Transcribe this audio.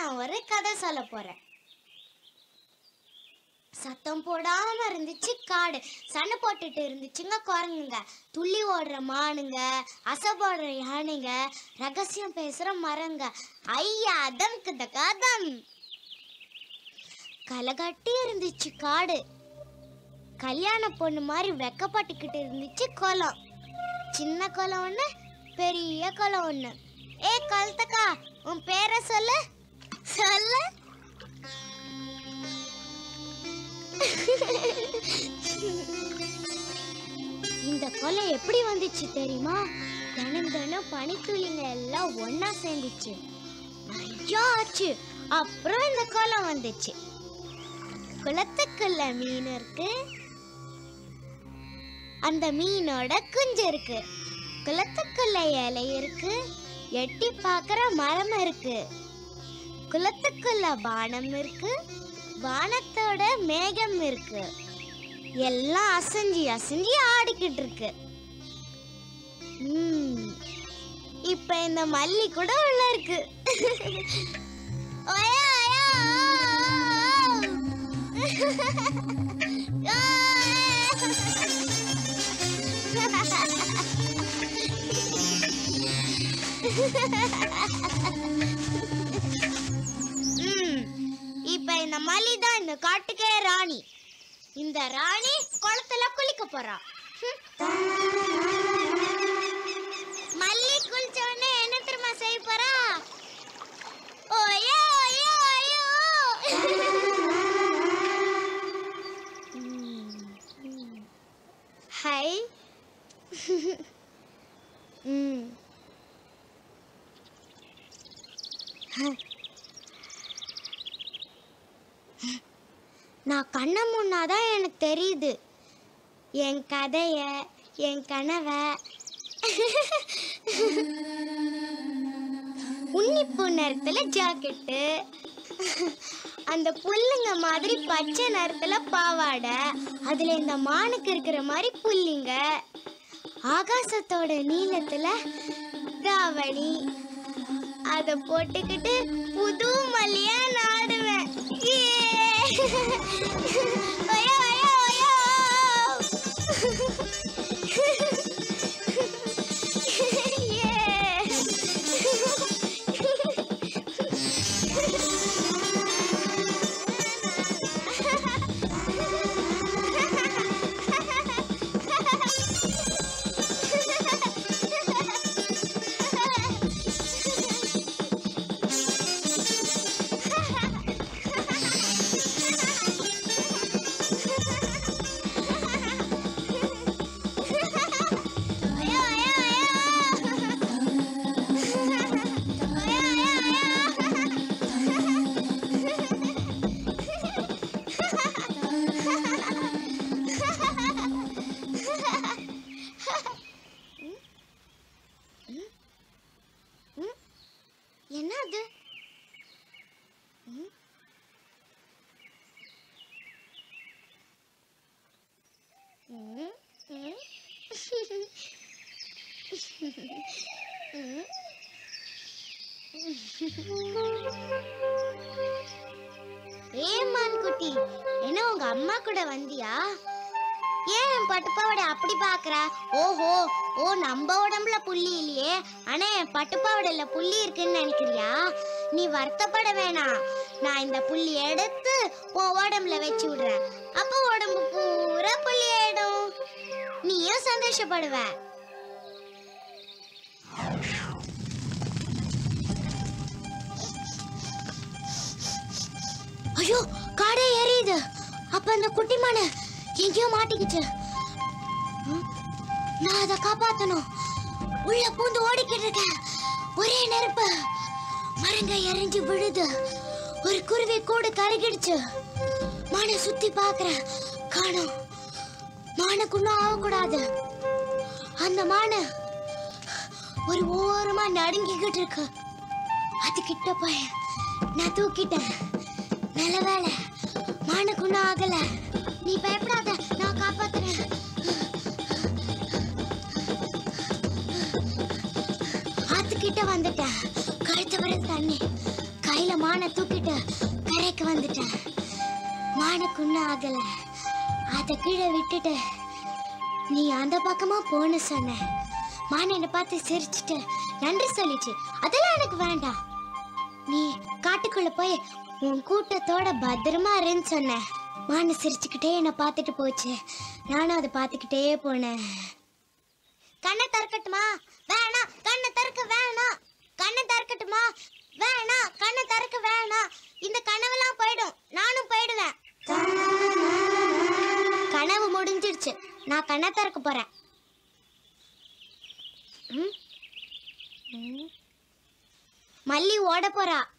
நான் ஒரு கதை சொல்ல போறேன் சத்தம் போடாம இருந்துச்சு காடு சண்டை போட்டுட்டு இருந்துச்சுங்க குரங்குங்க துள்ளி ஓடுற மானுங்க அசைபோடுற யானைங்க ரகசியம் பேசுற மரங்க ஐயா அதம்க்கு இந்த கதம் களைகட்டி இருந்துச்சு காடு கல்யாண பொண்ணு மாதிரி வெக்கப்பட்டுக்கிட்டு இருந்துச்சு குளம் சின்ன குளம் ஒண்ணு பெரிய குளம் ஒண்ணு ஏ கல்தக்கா உன் பேரை சொல்லு சொல்லு இந்த கொலை எப்படி வந்துச்சு தெரியுமா தினம் தினம் பனித்துளிங்க எல்லாம் ஒண்ணா சேர்ந்துச்சு நிறைய ஆச்சு அப்புறம் இந்த கொலை வந்துச்சு குளத்துக்குள்ள மீன் இருக்கு அந்த மீனோட குஞ்சு இருக்கு குளத்துக்குள்ள இலை இருக்கு எட்டி பார்க்குற மரம் இருக்கு குளத்துக்குள்ள வானம் இருக்கு வானத்தோட மேகம் இருக்கு எல்லாம் அசைஞ்சு அசைஞ்சு ஆடிக்கிட்டு இருக்கு ம், இப்ப இந்த மல்லி கூட உள்ள இருக்கு ஒயா, ஒயா, ஆ. ம், இப்ப இந்த மல்லி தான் இந்த காட்டுக்கே ராணி இந்த ராணி குளத்துல குளிக்க போறா ஹம். மல்லி குளிச்ச உடனே என்ன தெரியுமா செய்ய போறா ஓயோ ஓயோ ஓயோ ஹாய் ம் நான் கண்ணை முன்னாதான் எனக்கு தெரியுது என் கதைய என் கனவை உன்னிப்பூ நிறத்துல ஜாக்கெட்டு அந்த புல்லுங்க மாதிரி பச்சை நிறத்துல பாவாடை அதுல இந்த மானுக்கு இருக்கிற மாதிரி புல்லிங்க ஆகாசத்தோட நீளத்துல தாவணி அத போட்டுக்கிட்டு புது மல்லியா நாடுவேன் ஏ! ஒயோ, ஒயோ, ஒயோ! ஒயோ, ஒயோ, என்ன அது ம்? ம், ம். ம். ஏமான் குட்டி என்ன உங்க அம்மா கூட வந்தியா ஏன் என் பட்டுப்பாவடை அப்படி பாக்குற ஓஹோ ஓ நம்ம உடம்புல புள்ளி இல்லையே ஆனா என் பட்டுப்பாவடையில புள்ளி இருக்குன்னு நினைக்கிறியா நீ வருத்தப்பட வேணாம் நான் இந்த புள்ளி எடுத்து உன் உடம்புல வச்சு விடுறேன் அப்போ உடம்பு பூரா புள்ளி ஆயிடும் நீயும் சந்தோஷப்படுவ ஐயோ காடே எரியுது அப்ப அந்த குட்டி மானு எங்கேயோ மாட்டிக்கிச்சு ம், நான் அதை காப்பாத்தணும் உள்ள பூந்து ஓடிக்கிட்டு இருக்கேன் ஒரே நெருப்பு மரங்க எரிஞ்சு விழுது ஒரு குருவி கூடு கருகிடுச்சு மானை சுத்தி பாக்குறேன் காணோம் மானுக்குன்னும் ஆகக்கூடாது அந்த மானு ஒரு ஓரமா நடுங்கிக்கிட்டு இருக்கு அது கிட்ட போய் நான் தூக்கிட்டேன் நல்ல வேலை மானுக்குன்னும் ஆகல நீ பயப்படாத நான் காப்பாத்துறேன் ஆத்துக்கிட்ட வந்துட்டேன் கழுத்து வர தண்ணி கையில மானை தூக்கி எனக்கு ஒன்றும் ஆகல அதை கீழே விட்டுட்டு நீ அந்த பக்கமா போன்னு சொன்ன மான் என்னை பார்த்து சிரிச்சிட்டு நன்றி சொல்லிச்சு அதெல்லாம் எனக்கு வேண்டாம் நீ காட்டுக்குள்ள போய் உன் கூட்டத்தோட பத்திரமா இருன்னு சொன்ன மானு சிரிச்சுக்கிட்டே என்னை பார்த்துட்டு போச்சு நானும் அதை பார்த்துக்கிட்டே போனேன் கண்ணை திறக்கட்டுமா வேணாம் கண்ணை திறக்க வேணாம் கண்ணை திறக்கட்டுமா வேணாம் கண்ணை திறக்க வேணாம் இந்த கனவெல்லாம் போயிடும் நானும் போயிடுவேன் கனவு முடிஞ்சிடுச்சு நான் கண்ணை திறக்க போறேன் ம்? ம். மல்லி ஓட போறா